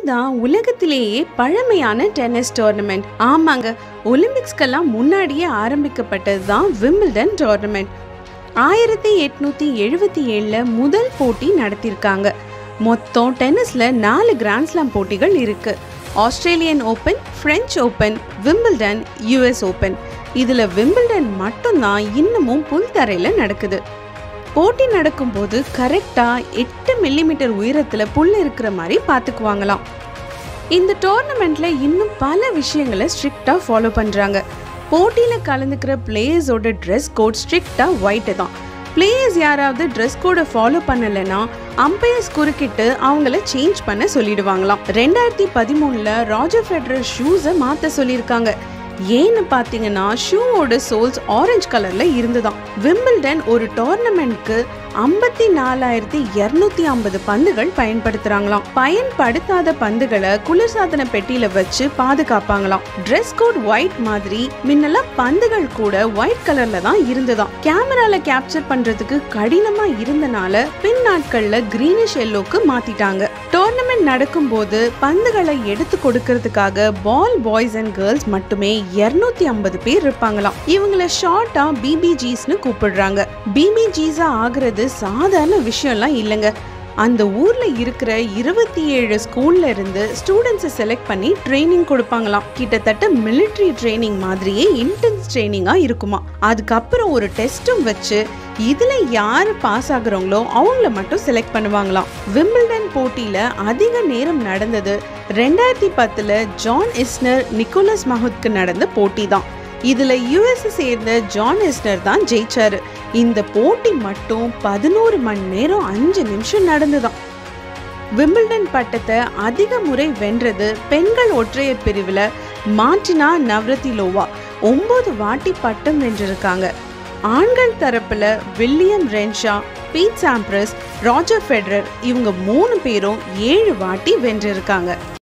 இதுதான் உலகத்திலேயே பழமையான டென்னிஸ் டோர்னமெண்ட் ஆமாங்க ஒலிம்பிக்ஸ்க்கெல்லாம் முன்னாடியே ஆரம்பிக்கப்பட்டது தான் விம்பிள்டன் டோர்னமெண்ட் ஆயிரத்தி எட்நூத்தி எழுபத்தி ஏழுல முதல் போட்டி நடத்தியிருக்காங்க மொத்தம் டென்னிஸ்ல நாலு கிராண்ட்ஸ்லாம் போட்டிகள் இருக்கு Australian Open French Open Wimbledon US Open இதுல விம்பிள்டன் மட்டும்தான் இன்னமும் புல்தரையில நடக்குது போட்டி நடக்கும்போது கரெக்டா எட்டு மில்லிமீட்டர் உயரத்துல புல் இருக்கிற மாதிரி பார்த்துக்குவாங்களாம் இந்த டோர்னமெண்ட்ல இன்னும் பல விஷயங்களை ஸ்ட்ரிக்டா ஃபாலோ பண்றாங்க போட்டியில கலந்துக்கிற பிளேயர்ஸோட ட்ரெஸ் கோட் ஸ்ட்ரிக்டா ஒயிட்டு தான் பிளேயர்ஸ் யாராவது ட்ரெஸ் கோடை ஃபாலோ பண்ணலைன்னா அம்பையர்ஸ் குறுக்கிட்டு அவங்கள சேஞ்ச் பண்ண சொல்லிடுவாங்களாம் ரெண்டாயிரத்தி பதிமூணுல ராஜர் ஃபெடரர் ஷூஸை மாற்ற சொல்லியிருக்காங்க ஏன்னு பார்த்தீங்கன்னா ஷூவோட சோல்ஸ் ஆரஞ்சு கலர்ல இருந்துதான் விம்பிள்டன் ஒரு டோர்னமெண்ட்க்கு ஐம்பத்தி நாலாயிரத்தி இரநூத்தி ஐம்பது பந்துகள் பயன்படுத்துறாங்களாம் பயன்படுத்தாத பந்துகளை குளிர்சாதன பெட்டியில வச்சு பாதுகாப்பாங்களாம் ட்ரெஸ் கோட் ஒயிட் மாதிரி முன்னெல்லாம் பந்துகள் கூட ஒயிட் கலர்ல தான் இருந்துதான் கேமரால கேப்சர் பண்றதுக்கு கடினமா இருந்தனால பின் நாட்கள்ல கிரீனிஷ் எல்லோக்கு மாத்திட்டாங்க டோர்னமெண்ட் நடக்கும்போது பந்துகளை எடுத்து கொடுக்கறதுக்காக பால் பாய்ஸ் அண்ட் கேர்ள்ஸ் மட்டுமே இருநூத்தி ஐம்பது பேர் இருப்பாங்களாம் இவங்கள ஷார்ட்டா பிபிஜிஸ்னு கூப்பிடுறாங்க பிபிஜிஸா ஆகுறது சாதாரண விஷயம்லாம் இல்லைங்க அந்த ஊர்ல இருக்கிற இருபத்தி ஏழு ஸ்கூல்ல இருந்து ஸ்டூடெண்ட்ஸை செலக்ட் பண்ணி ட்ரைனிங் கொடுப்பாங்களாம் கிட்டத்தட்ட மிலிட்ரி ட்ரைனிங் மாதிரியே இன்டென்ஸ் ட்ரைனிங்கா இருக்குமா அதுக்கப்புறம் ஒரு டெஸ்ட்டும் வச்சு இதுல யாரு பாஸ் ஆகுறவங்களோ அவங்கள மட்டும் செலக்ட் பண்ணுவாங்களாம் விம்பிள்டன் போட்டியில அதிக நேரம் நடந்தது ரெண்டாயிரத்தி பத்துல ஜான் இஸ்னர் நிக்கோலஸ் மஹுத்க்கு நடந்த போட்டி தான் இதுல யுஎஸ் சேர்ந்த ஜான் எஸ்னர் தான் ஜெயிச்சாரு இந்த போட்டி மட்டும் பதினோரு மணி நேரம் அஞ்சு நிமிஷம் நடந்துதான் விம்பிள்டன் பட்டத்தை அதிக முறை வென்றது பெண்கள் ஒற்றையர் பிரிவில் மார்டினா நவ்ரத்திலோவா ஒன்பது வாட்டி பட்டம் வென்றிருக்காங்க ஆண்கள் தரப்புல William Renshaw Pete Sampras Roger Federer இவங்க மூணு பேரும் ஏழு வாட்டி வென்றிருக்காங்க